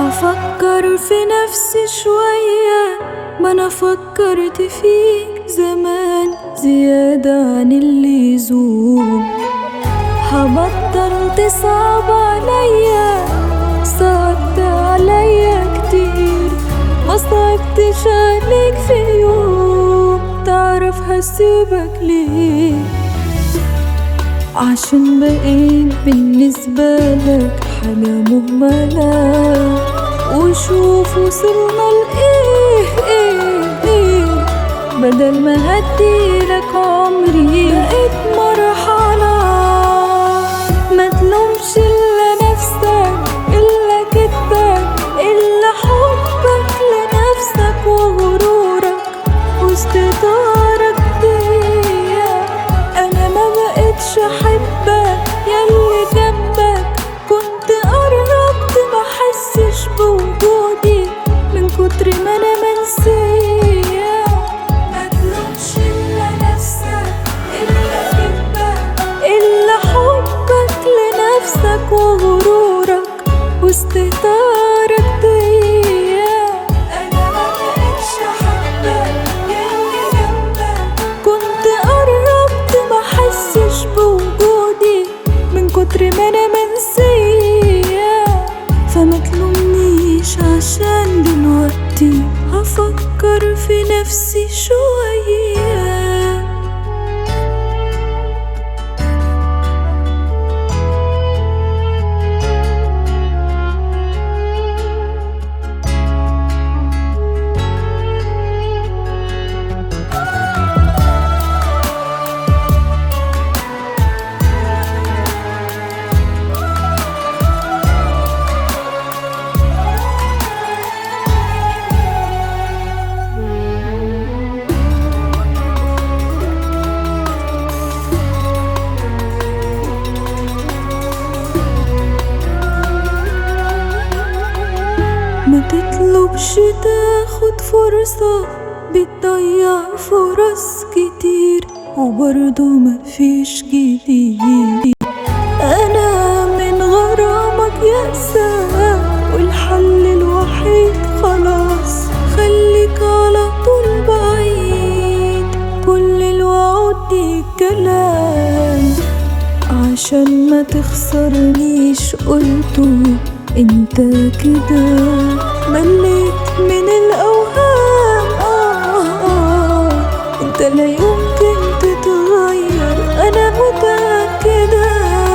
هفكر في نفسي شوية ما انا فكرت فيك زمان زيادة عن اللزوم هبطل تصعب عليا صعبت عليا كتير ما صعبتش عليك في يوم تعرف هسيبك ليه عشان بقيت بالنسبة لك حاجة مهملة وشوف وصلنا لإيه إيه إيه بدل ما هديلك عمري بقيت مرحلة ما تلومش إلا نفسك إلا كدبك إلا حبك لنفسك وغرورك واستدارك بيا أنا ما بقتش أحبك ياللي جنبك كنت قربت ما حسش بوجودي من كتر ما أنا منسية ما تلومش إلا نفسك إلا كدبك إلا حبك لنفسك وغرورك واستهتارك بيا أنا ما بقتش أحبك ياللي جنبك كنت قربت ما حسش بوجودي من كتر ما أنا منسية فما تلومنيش عشان دلوقتي هفكر في نفسي شوية ما تطلبش تاخد فرصة بتضيع فرص كتير وبرضه مفيش جديد أنا من غرامك يأسى والحل الوحيد خلاص خليك على طول بعيد كل الوعود دي كلام عشان ما تخسرنيش قلته انت كده مليت من الاوهام آه آه انت لا يمكن تتغير انا متأكدة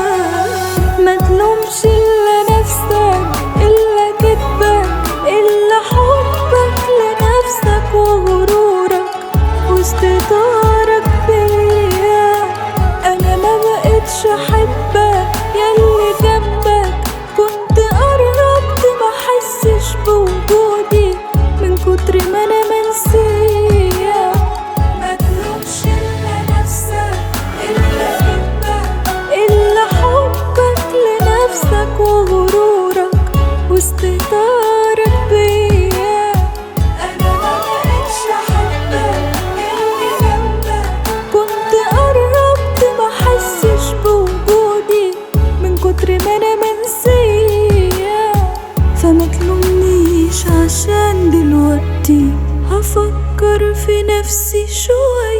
ما تلومش الا نفسك الا كدبك الا حبك لنفسك وغرورك واستدارك بيا انا ما بقتش احبك ياللي جنبك كنت قربت ما حسش بوجودي من كتر ما انا منسية ما تلومش الا نفسك الا كدبك الا حبك لنفسك وغرورك واستهتارك بيا انا ما بقتش احبك ياللي جنبك كنت قربت ما حسش بوجودي من كتر ما انا منسية فما تلومنيش عشان دلوقتي هفكر في نفسي شوية